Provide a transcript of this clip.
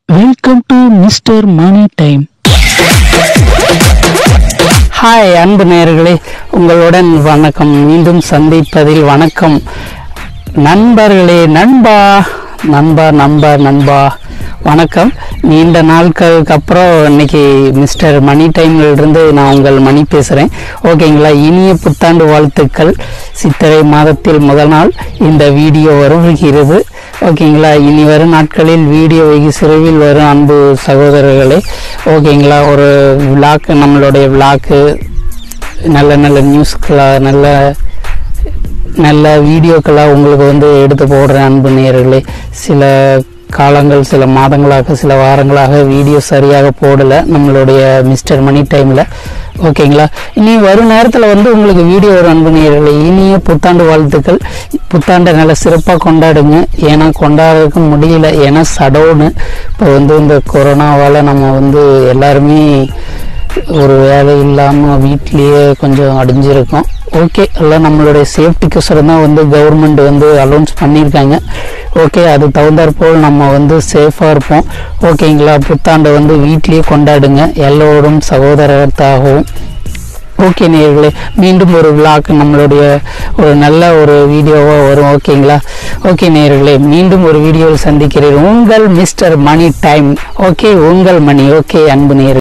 welcome to mister Mani time hi அன்பு நேயர்களே உங்களுடன் வணக்கம் மீண்டும் சந்திப்பதில் வணக்கம் நண்பர்களே நண்பா நண்பா நண்பா நண்பா வணக்கம் நீண்ட நாட்களுக்கு அப்புறம் இன்னைக்கு மிஸ்டர் மணி டைம்ல இருந்து நான் உங்கள் மணி பேசுகிறேன் ஓகேங்களா இனிய புத்தாண்டு வாழ்த்துக்கள் சித்திரை மாதத்தில் முதல் நாள் இந்த வீடியோ வருகிறது ஓகேங்களா இனி வரும் நாட்களில் வீடியோ வெகு சிறுவில் வரும் அன்பு சகோதரர்களே ஓகேங்களா ஒரு விளாக்கு நம்மளுடைய விளாக்கு நல்ல நல்ல நியூஸ்களாக நல்ல நல்ல வீடியோக்களாக உங்களுக்கு வந்து எடுத்து போடுறேன் அன்பு நேயர்களே சில காலங்கள் சில மாதங்களாக சில வாரங்களாக வீடியோ சரியாக போடலை நம்மளுடைய மிஸ்டர் மணி டைமில் ஓகேங்களா இனி வரும் நேரத்தில் வந்து உங்களுக்கு வீடியோ வரும் அன்பு நேயர்களே இனிய புத்தாண்டு வாழ்த்துக்கள் புத்தாண்டை நல்ல சிறப்பாக கொண்டாடுங்க ஏன்னா கொண்டாடுறதுக்கு முடியல ஏன்னா சடவுனு இப்போ வந்து இந்த கொரோனாவால் நம்ம வந்து எல்லாருமே ஒரு வேலை இல்லாமல் வீட்லேயே கொஞ்சம் அடைஞ்சிருக்கோம் ஓகே எல்லாம் நம்மளுடைய சேஃப்டிக்கோசரம் தான் வந்து கவர்மெண்ட் வந்து அலௌன்ஸ் பண்ணியிருக்காங்க ஓகே அது தகுந்தாற்போல் நம்ம வந்து சேஃபாக இருப்போம் ஓகேங்களா புத்தாண்டை வந்து வீட்லேயே கொண்டாடுங்க எல்லோரும் சகோதரத்தாகவும் ஓகே நேயர்களே மீண்டும் ஒரு விழாக்கு நம்மளுடைய ஒரு நல்ல ஒரு வீடியோவாக வரும் ஓகேங்களா ஓகே நேயர்களே மீண்டும் ஒரு வீடியோவில் சந்திக்கிறேன் உங்கள் மிஸ்டர் மணி டைம் ஓகே உங்கள் மணி ஓகே அன்பு நேயர்களே